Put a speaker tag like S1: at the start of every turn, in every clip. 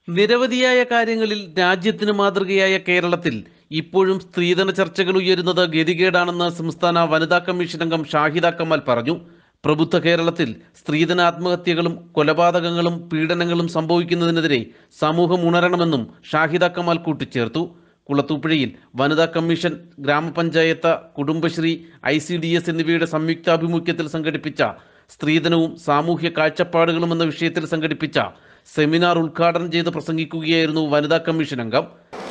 S1: നിരവധിയായ കാര്യങ്ങളിൽ രാജ്യത്തിന് മാതൃകയായ കേരളത്തിൽ ഇപ്പോഴും സ്ത്രീധന ചർച്ചകൾ ഉയരുന്നത് ഗതികേടാണെന്ന് സംസ്ഥാന വനിതാ കമ്മീഷൻ അംഗം ഷാഹിദ കമാൽ പറഞ്ഞു പ്രബുദ്ധ കേരളത്തിൽ സ്ത്രീധന ആത്മഹത്യകളും കൊലപാതകങ്ങളും പീഡനങ്ങളും സംഭവിക്കുന്നതിനെതിരെ സമൂഹം ഉണരണമെന്നും ഷാഹിദ കമാൽ കൂട്ടിച്ചേർത്തു കുളത്തൂപ്പുഴയിൽ വനിതാ കമ്മീഷൻ ഗ്രാമപഞ്ചായത്ത് Kudumbashree I C D S എന്നിവയുടെ സംയുക്താഭിമുഖ്യത്തിൽ സംഘടിപ്പിച്ച സ്ത്രീധനവും സാമൂഹ്യ കാഴ്ചപ്പാടുകളും എന്ന വിഷയത്തിൽ സംഘടിപ്പിച്ച സെമിനാർ ഉദ്ഘാടനം ചെയ്ത് പ്രസംഗിക്കുകയായിരുന്നു വനിതാ കമ്മീഷൻ അംഗം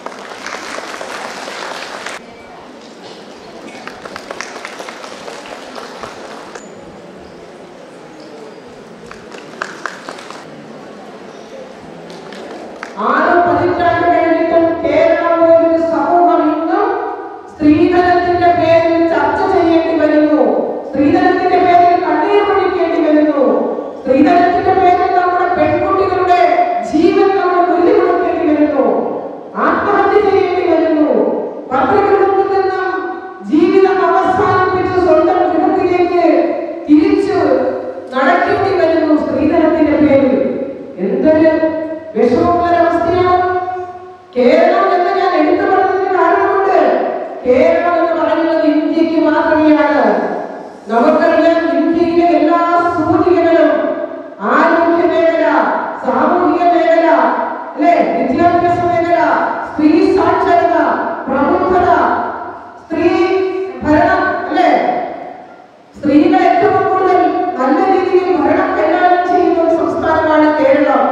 S2: ആറ് പതിറ്റാണ്ട് കഴിഞ്ഞിട്ടും കേരളം പോലൊരു സമൂഹം ഇന്നും സ്ത്രീധനത്തിന്റെ പേരിൽ ചർച്ച ചെയ്യേണ്ടി വരുന്നു സ്ത്രീധനത്തിന്റെ പേരിൽ കണ്ണീർ പൊഴിക്കേണ്ടി വരുന്നു സ്ത്രീധനത്തിന്റെ പേരിൽ നമ്മുടെ പെൺകുട്ടികളുടെ ജീവൻ നമ്മൾ കൊല്ലി കൊടുക്കേണ്ടി വരുന്നു ആത്മഹത്യ ചെയ്യേണ്ടി വരുന്നു പത്രകുടുംബത്തിൽ നിന്നും ജീവിതം അവസാനിപ്പിച്ച് സ്വന്തം ഗൃഹത്തിലേക്ക് തിരിച്ചു നടക്കേണ്ടി വരുന്നു സ്ത്രീധനത്തിന്റെ പേരിൽ എന്തൊരു വിഷമമുള്ളൊരവസ്ഥയാണ് കേരളം എന്ന് ഞാൻ എടുത്തു പറഞ്ഞതിന് കാരണമുണ്ട് കേരളം എന്ന് പറയുന്നത് ഇന്ത്യക്ക് മാതൃകയാണ് നമുക്കറിയാം ഇന്ത്യയിലെ എല്ലാ സൂചികകളും ആരോഗ്യ മേഖല സാമൂഹിക മേഖല അല്ലെ വിദ്യാഭ്യാസ മേഖല സ്ത്രീ സാക്ഷരത പ്രബുദ്ധത സ്ത്രീ ഭരണം അല്ലെ സ്ത്രീകൾ ഏറ്റവും കൂടുതൽ നല്ല രീതിയിൽ ഭരണം കൈകാര്യം ചെയ്യുന്ന ഒരു സംസ്ഥാനമാണ് കേരളം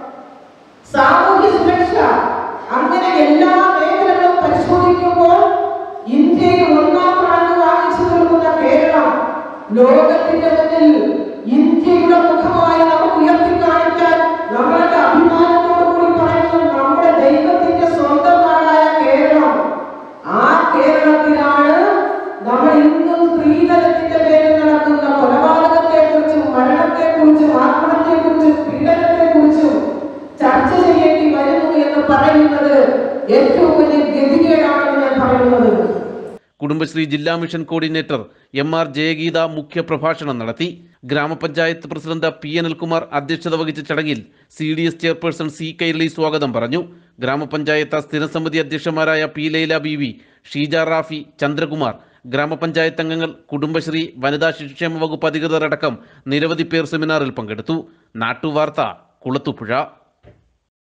S2: സാമൂഹ്യ സുരക്ഷ അങ്ങനെ എല്ലാ മേഖലകളും പരിശോധിക്കുമ്പോൾ ഇന്ത്യയിൽ ഒന്നാം റാങ്ക് വാങ്ങിച്ചു നിൽക്കുന്ന കേരളം ലോകത്തിന്റെ മുന്നിൽ ഇന്ത്യയുടെ മുഖമായി നമുക്ക് ഉയർത്തി കാണിക്കാൻ നമ്മളുടെ അഭിമാനത്തോടു കൂടി പറയുന്നത് നമ്മുടെ ദൈവത്തിന്റെ സ്വന്തം നാടായ കേരളം ആ കേരളത്തിലാണ് നമ്മൾ ഇന്നും സ്ത്രീധനത്തിന്റെ പേരിൽ നടക്കുന്ന കൊലപാതകത്തെ കുറിച്ചും മരണത്തെ കുറിച്ചും ആത്മഹത്യയെ കുറിച്ചും പീഡനത്തെ കുറിച്ചും ചർച്ച ചെയ്യേണ്ടി വരുന്നു എന്ന് പറയുന്നത് ഏറ്റവും വലിയ ഗതികേടാണെന്ന് ഞാൻ പറയുന്നത്
S1: കുടുംബശ്രീ ജില്ലാ mission coordinator M R Jayageetha മുഖ്യപ്രഭാഷണം നടത്തി ഗ്രാമപഞ്ചായത്ത് പ്രസിഡന്റ് പി അനിൽകുമാർ അധ്യക്ഷത വഹിച്ച ചടങ്ങിൽ C D S chairperson C Kairali സ്വാഗതം പറഞ്ഞു ഗ്രാമപഞ്ചായത്ത് സ്ഥിരസമിതി അധ്യക്ഷന്മാരായ P Laila B V Sheeja Rafi Chandrakumar ഗ്രാമപഞ്ചായത്ത് അംഗങ്ങൾ കുടുംബശ്രീ വനിതാ ശിശുക്ഷേമ വകുപ്പ് അധികൃതർ അടക്കം നിരവധി പേർ സെമിനാറിൽ പങ്കെടുത്തു നാട്ടുവാർത്ത കുളത്തുപുഴ